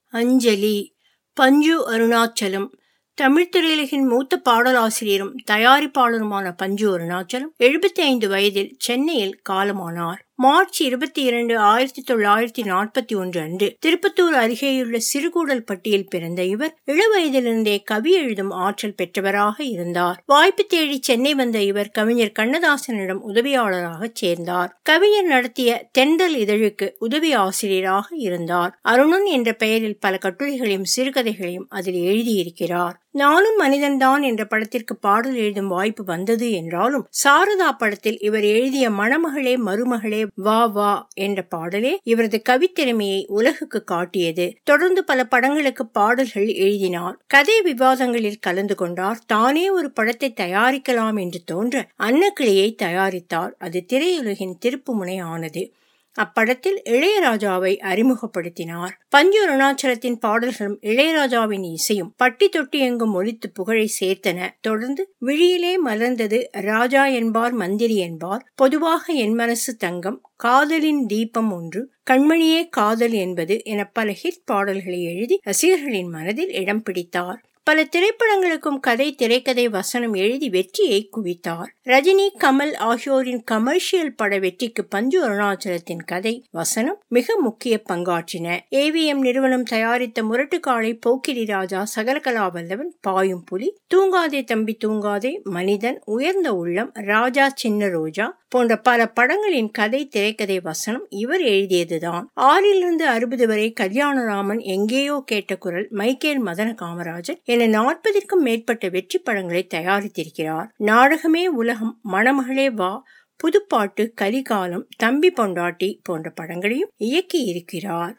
அஞ்சலி பஞ்சு அருணாச்சலம் தமிழ் திரையுலகின் மூத்த பாடலாசிரியரும் தயாரிப்பாளருமான பஞ்சு அருணாச்சலம் எழுபத்தி ஐந்து வயதில் சென்னையில் காலமானார் மார்ச் இருபத்தி இரண்டு ஆயிரத்தி தொள்ளாயிரத்தி நாற்பத்தி ஒன்று அன்று திருப்பத்தூர் அருகேயுள்ள சிறுகூடல்பட்டியில் பிறந்த இவர் இளவயதிலிருந்தே கவி எழுதும் ஆற்றல் பெற்றவராக இருந்தார் வாய்ப்பு தேடி சென்னை வந்த இவர் கவிஞர் கண்ணதாசனிடம் உதவியாளராக சேர்ந்தார் கவிஞர் நடத்திய தென்றல் இதழுக்கு உதவி ஆசிரியராக இருந்தார் அருணன் என்ற பெயரில் பல கட்டுரைகளையும் சிறுகதைகளையும் அதில் எழுதியிருக்கிறார் நானும் மனிதன்தான் என்ற படத்திற்கு பாடல் எழுதும் வாய்ப்பு வந்தது என்றாலும் சாரதா படத்தில் இவர் எழுதிய மணமகளே மருமகளே வா வா என்ற பாடலே இவரது கவித்திறமையை உலகுக்கு காட்டியது தொடர்ந்து பல படங்களுக்கு பாடல்கள் எழுதினார் கதை விவாதங்களில் கலந்து கொண்டார் தானே ஒரு படத்தை தயாரிக்கலாம் என்று தோன்ற அன்னக்கிளியை தயாரித்தார் அது திரையுலகின் திருப்புமுனை ஆனது அப்படத்தில் இளையராஜாவை அறிமுகப்படுத்தினார் பஞ்சு அருணாச்சலத்தின் பாடல்களும் இளையராஜாவின் இசையும் பட்டி தொட்டி எங்கும் ஒழித்து புகழை சேர்த்தன தொடர்ந்து விழியிலே மலர்ந்தது ராஜா என்பார் மந்திரி என்பார் பொதுவாக என் மனசு தங்கம் காதலின் தீபம் ஒன்று கண்மணியே காதல் என்பது என பல ஹிட் பாடல்களை எழுதி ரசிகர்களின் மனதில் இடம் பிடித்தார் பல திரைப்படங்களுக்கும் கதை திரைக்கதை வசனம் எழுதி வெற்றியை குவித்தார் ரஜினி கமல் ஆகியோரின் கமர்ஷியல் பட வெற்றிக்கு பஞ்சு அருணாச்சலத்தின் கதை வசனம் மிக முக்கிய பங்காற்றின ஏவிஎம் நிறுவனம் தயாரித்த முரட்டுக்காளை போக்கிரி ராஜா சகலகலா வல்லவன் பாயும் புலி தூங்காதே தம்பி தூங்காதே மனிதன் உயர்ந்த உள்ளம் ராஜா சின்ன ரோஜா போன்ற பல படங்களின் கதை திரைக்கதை வசனம் இவர் எழுதியதுதான் ஆறிலிருந்து அறுபது வரை கல்யாணராமன் எங்கேயோ கேட்ட குரல் மைக்கேல் மதன காமராஜன் என நாற்பதிற்கும் மேற்பட்ட வெற்றி படங்களை தயாரித்திருக்கிறார் நாடகமே உலகம் மணமகளே வா புதுப்பாட்டு கலிகாலம் தம்பி பொண்டாட்டி போன்ற படங்களையும் இயக்கி இருக்கிறார்